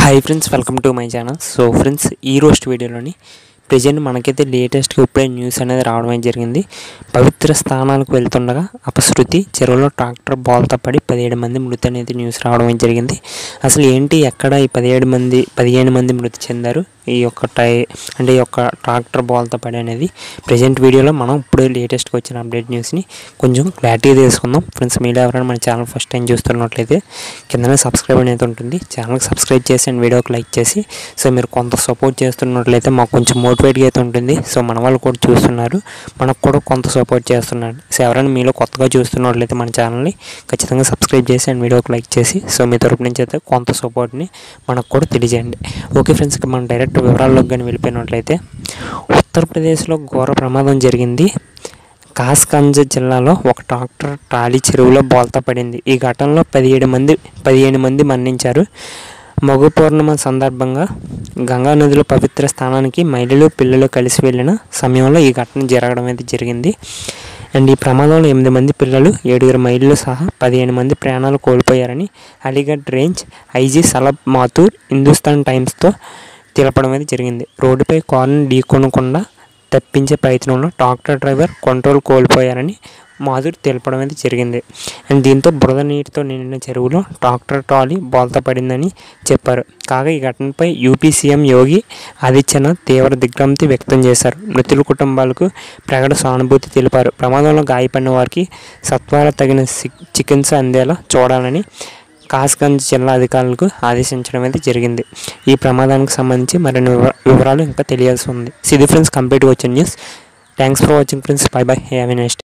hi friends welcome to my channel so friends ఈ రోజు వీడియోలోని ప్రజెంట్ మనకైతే లేటెస్ట్గా ఇప్పుడే న్యూస్ అనేది రావడం అయితే జరిగింది పవిత్ర స్థానాలకు వెళ్తుండగా అపశృతి చెరువులో ట్రాక్టర్ బాల్తో పడి పదిహేడు మంది మృతి అనేది న్యూస్ రావడం అయితే జరిగింది అసలు ఏంటి ఎక్కడ ఈ పదిహేడు మంది పదిహేను మంది మృతి చెందారు ఈ యొక్క టై అంటే ఈ యొక్క ట్రాక్టర్ బాల్తో పడి అనేది ప్రజెంట్ వీడియోలో మనం ఇప్పుడే లేటెస్ట్గా వచ్చిన అప్డేట్ న్యూస్ని కొంచెం క్లారిటీ తెలుసుకుందాం ఫ్రెండ్స్ మీరు ఎవరైనా మన ఛానల్ ఫస్ట్ టైం చూస్తున్నట్లయితే కిందనే సబ్స్క్రైబ్ అనేది ఉంటుంది ఛానల్కి సబ్స్క్రైబ్ చేసి అండ్ వీడియోకి లైక్ చేసి సో మీరు కొంత సపోర్ట్ చేస్తున్నట్లయితే మాకు కొంచెం మోటివేట్గా అయితే ఉంటుంది సో మన వాళ్ళు కూడా చూస్తున్నారు మనకు కూడా కొంత సపోర్ట్ చేస్తున్నారు సో ఎవరైనా మీలో కొత్తగా చూస్తున్నట్లయితే మన ఛానల్ని ఖచ్చితంగా సబ్స్క్రైబ్ చేసి అండ్ వీడియోకి లైక్ చేసి సో మీ తరపు నుంచి అయితే కొంత సపోర్ట్ని మనకు కూడా తెలియజేయండి ఓకే ఫ్రెండ్స్ ఇక మనం డైరెక్ట్ వివరాల్లోకి కానీ వెళ్ళిపోయినట్లయితే ఉత్తరప్రదేశ్లో ఘోర ప్రమాదం జరిగింది కాస్గంజ్ జిల్లాలో ఒక ట్రాక్టర్ ట్రాలీ చెరువులో బోల్తా పడింది ఈ ఘటనలో పదిహేడు మంది పదిహేను మంది మరణించారు మగు పౌర్ణమ సందర్భంగా గంగా నదిలో పవిత్ర స్థానానికి మహిళలు పిల్లలు కలిసి వెళ్ళిన సమయంలో ఈ ఘటన జరగడం అయితే జరిగింది అండ్ ఈ ప్రమాదంలో ఎనిమిది మంది పిల్లలు ఏడుగురు మహిళలు సహా పదిహేను మంది ప్రాణాలు కోల్పోయారని అలీగఢ్ రేంజ్ ఐజీ సలబ్ మాథూర్ హిందుస్థాన్ టైమ్స్తో తెలపడం అయితే జరిగింది రోడ్డుపై కారును ఢీకొనకుండా తప్పించే ప్రయత్నంలో ట్రాక్టర్ డ్రైవర్ కంట్రోల్ కోల్పోయారని మాధుర్ తెలపడం అయితే జరిగింది అండ్ దీంతో బురద నీటితో నిండిన చెరువులో ట్రాక్టర్ ట్రాలీ బోల్తా పడిందని చెప్పారు కాగా ఈ ఘటనపై యూపీ సీఎం యోగి ఆదిత్యనాథ్ తీవ్ర దిగ్భ్రాంతి వ్యక్తం చేశారు మృతుల కుటుంబాలకు ప్రకట సానుభూతి తెలిపారు ప్రమాదంలో గాయపడిన వారికి సత్వర తగిన సి- చికిత్స అందేలా చూడాలని కాస్గంజ్ జిల్లా అధికారులకు ఆదేశించడం అయితే జరిగింది ఈ ప్రమాదానికి సంబంధించి మరిన్ని వివ- వివరాలు ఇంకా తెలియాల్సి ఉంది ఇది ఫ్రెండ్స్ కంప్లీట్గా వచ్చిన news thanks for watching friends bye bye have next